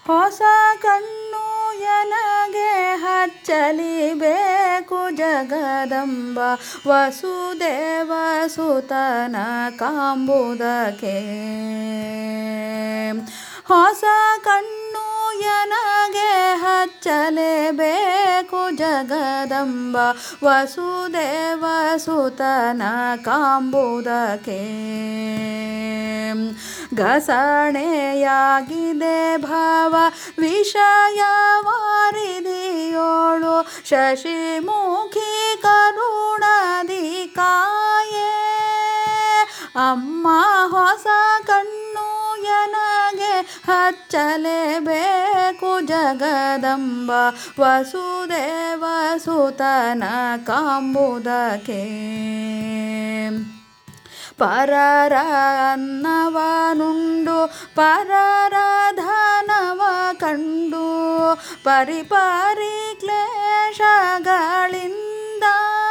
ಹೊಸ ಕಣ್ಣು ಎನಗೆ ಹಚ್ಚಲಿಬೇಕು ಜಗದಂಬ ವಸುದೇವ ಸುತನ ಕಾಂಬುದಕ್ಕೆ ಹೊಸ ಕಣ್ಣು ಎನಗೆ ಹಚ್ಚಲೇಬೇಕು ಜಗದಂಬ ವಸುದೇವ ಸುತನ ಕಾಂಬುದಕ್ಕೆ ಘಸಣೆಯಾಗಿದೆ ಭಾವ ವಿಷಯ ವಾರಿದಿಯೋಳು ಶಶಿಮುಖಿ ಕರುಣದಿ ಕಾಯೇ ಅಮ್ಮ ಹೊಸ ಕಣ್ಣು ಎನಗೆ ಹಚ್ಚಲೇಬೇಕು ಜಗದಂಬ ವಸುದೇವ ಸುತನ ಕಾಂಬುದಕ್ಕೆ ಪರರ ಅನ್ನವನುಂಡು ಪರರ ಧನವ ಕಂಡು ಪರಿಪರಿ ಕ್ಲೇಶಗಳಿಂದ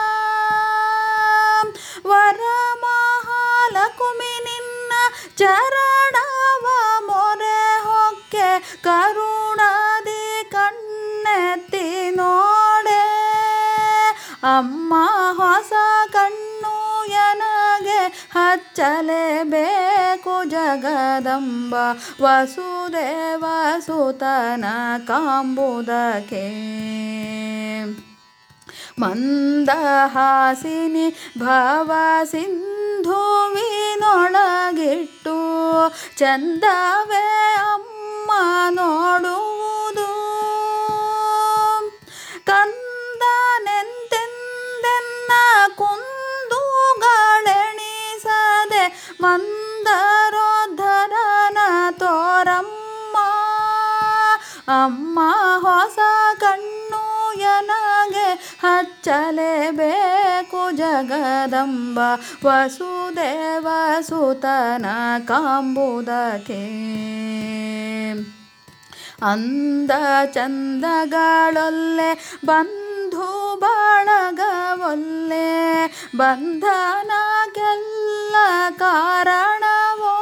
ವರಮಹಾಲಕುಮಿ ನಿನ್ನ ಚರಣವ ಮೊರೆ ಹೊಕ್ಕೆ ಕರುಣದಿ ಕಣ್ಣೆತ್ತಿ ನೋಡೆ ಅಮ್ಮ ಹೊಸ ಕಣ್ಣು ಎನಗೆ ಹಚ್ಚಲೇಬೇಕು ಜಗದಂಬ ವಸುದೇವ ಸುತನ ಕಾಂಬುದಕ್ಕೆ ಮಂದಹಾಸಿನಿ ಭವ ಸಿಂಧುವಿನೊಳಗಿಟ್ಟು ಚಂದವೇ ಅಮ್ಮ ನೋಡುವುದು ಕಂದನೆಂತೆಂದೆನ್ನ ಕುಂದುಗಳೆಣಿಸದೆ ಮಂದರೋದ್ಧರನ ತೋರಮ್ಮ ಅಮ್ಮ ಹೊಸ ಕಣ್ಣು ಎನಗೆ ಹಚ್ಚಲೇಬೇಕು ಜಗದಂಬ ವಸುದೇವ ಸುತನ ಕಾಂಬುದಕ್ಕೆ ಅಂದ ಚಂದಗಳೊಲ್ಲೆ ಬಂಧು ಬಳಗವೊಲ್ಲೆ ಬಂಧನಕ್ಕೆಲ್ಲ ಕಾರಣವೋ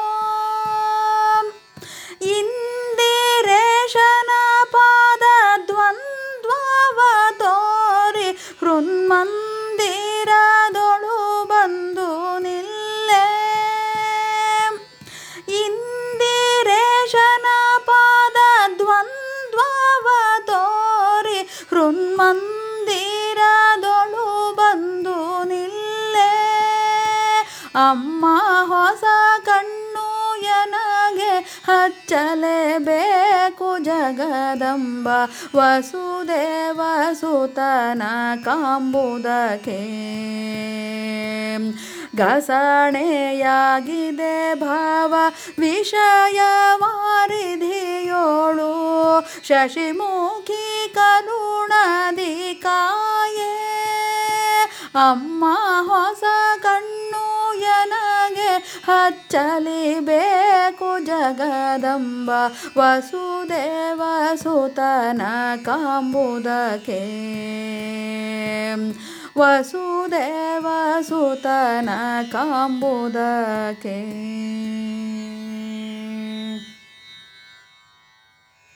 ಇಂದಿರೇಶನ ಪಾದ ದ್ವಂದ್ವವ ತೋರಿ ಹೃನ್ಮಂದಿರದೊಳು ಬಂದು ನಿಲ್ಲೇ ಇಂದಿರೇಶನ ಪಾದ ದ್ವಂದ್ವವ ತೋರಿ ಹೃನ್ಮಂದಿರದೊಳು ಬಂದು ನಿಲ್ಲೇ ಅಮ್ಮ ಹೊಸ ಕಣ್ಣು ಎನಗೆ ಹಚ್ಚಲೇಬೇಕು ಜಗದಂಬ ವಸುದೇವ ಸುತನ ಕಾಂಬುದಕ್ಕೆ ಘಸಣೆಯಾಗಿದೆ ಭಾವ ವಿಷಯ ವಾರಿಧಿಯೋಳು ಶಶಿಮುಖಿ ಕರುಣದಿ ಕಾಯೇ ಅಮ್ಮ ಹೊಸ ಕಣ್ಣು ಎನಗೆ ಹಚ್ಚಲಿಬೇಕು ಜಗದಂಬ ವಸುದೇವ ಸುತನ ಕಾಂಬುದಕ್ಕೆ ವಸುದೇವ ಸುತನ ಕಾಂಬುದಕ್ಕೆ